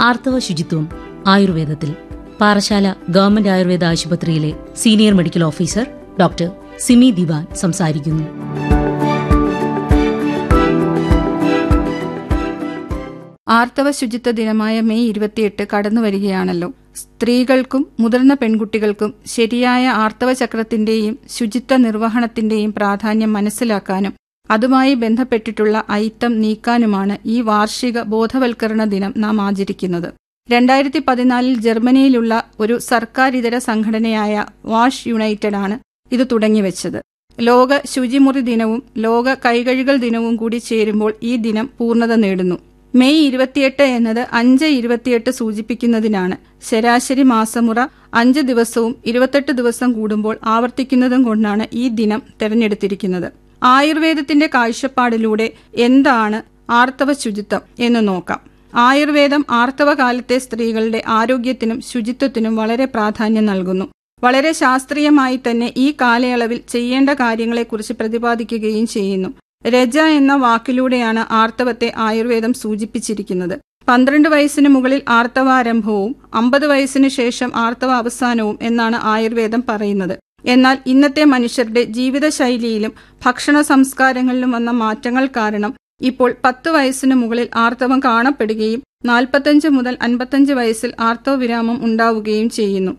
ആർത്തവ ശുചിത്വം ആയുർവേദത്തിൽ പാറശാല ഗവൺമെന്റ് ആയുർവേദ ആശുപത്രിയിലെ senior medical officer doctor Simi Diwan സംസാരിക്കുന്നു ആർത്തവ ശുചിത്വ ദിനമായ മെയ് ഇരുപത്തിയെട്ട് കടന്നു വരികയാണല്ലോ സ്ത്രീകൾക്കും മുതിർന്ന പെൺകുട്ടികൾക്കും ശരിയായ ആർത്തവ ചക്രത്തിന്റെയും ശുചിത്വ നിർവഹണത്തിന്റെയും പ്രാധാന്യം മനസ്സിലാക്കാനും അതുമായി ബന്ധപ്പെട്ടിട്ടുള്ള അയിത്തം നീക്കാനുമാണ് ഈ വാർഷിക ബോധവൽക്കരണ ദിനം നാം ആചരിക്കുന്നത് രണ്ടായിരത്തി പതിനാലിൽ ജർമ്മനിയിലുള്ള ഒരു സർക്കാരിതര സംഘടനയായ വാഷ് യുണൈറ്റഡ് ആണ് ഇത് തുടങ്ങിവെച്ചത് ലോക ശുചിമുറി ദിനവും ലോക കൈകഴുകൽ ദിനവും കൂടി ചേരുമ്പോൾ ഈ ദിനം പൂർണ്ണത നേടുന്നു മെയ് ഇരുപത്തിയെട്ട് എന്നത് അഞ്ച് ഇരുപത്തിയെട്ട് സൂചിപ്പിക്കുന്നതിനാണ് ശരാശരി മാസമുറ അഞ്ച് ദിവസവും ഇരുപത്തെട്ട് ദിവസം കൂടുമ്പോൾ ആവർത്തിക്കുന്നതും കൊണ്ടാണ് ഈ ദിനം തെരഞ്ഞെടുത്തിരിക്കുന്നത് ആയുർവേദത്തിന്റെ കാഴ്ചപ്പാടിലൂടെ എന്താണ് ആർത്തവ ശുചിത്വം എന്ന് നോക്കാം ആയുർവേദം ആർത്തവകാലത്തെ സ്ത്രീകളുടെ ആരോഗ്യത്തിനും ശുചിത്വത്തിനും വളരെ പ്രാധാന്യം നൽകുന്നു വളരെ ശാസ്ത്രീയമായി തന്നെ ഈ കാലയളവിൽ ചെയ്യേണ്ട കാര്യങ്ങളെക്കുറിച്ച് പ്രതിപാദിക്കുകയും ചെയ്യുന്നു രജ എന്ന വാക്കിലൂടെയാണ് ആർത്തവത്തെ ആയുർവേദം സൂചിപ്പിച്ചിരിക്കുന്നത് പന്ത്രണ്ട് വയസ്സിന് മുകളിൽ ആർത്തവാരംഭവും അമ്പത് വയസ്സിന് ശേഷം ആർത്തവ അവസാനവും എന്നാണ് ആയുർവേദം പറയുന്നത് എന്നാൽ ഇന്നത്തെ മനുഷ്യരുടെ ജീവിതശൈലിയിലും ഭക്ഷണ സംസ്കാരങ്ങളിലും വന്ന മാറ്റങ്ങൾ കാരണം ഇപ്പോൾ പത്ത് വയസ്സിന് മുകളിൽ ആർത്തവം കാണപ്പെടുകയും നാൽപ്പത്തഞ്ച് മുതൽ അൻപത്തഞ്ച് വയസ്സിൽ ആർത്തവ വിരാമം ഉണ്ടാവുകയും ചെയ്യുന്നു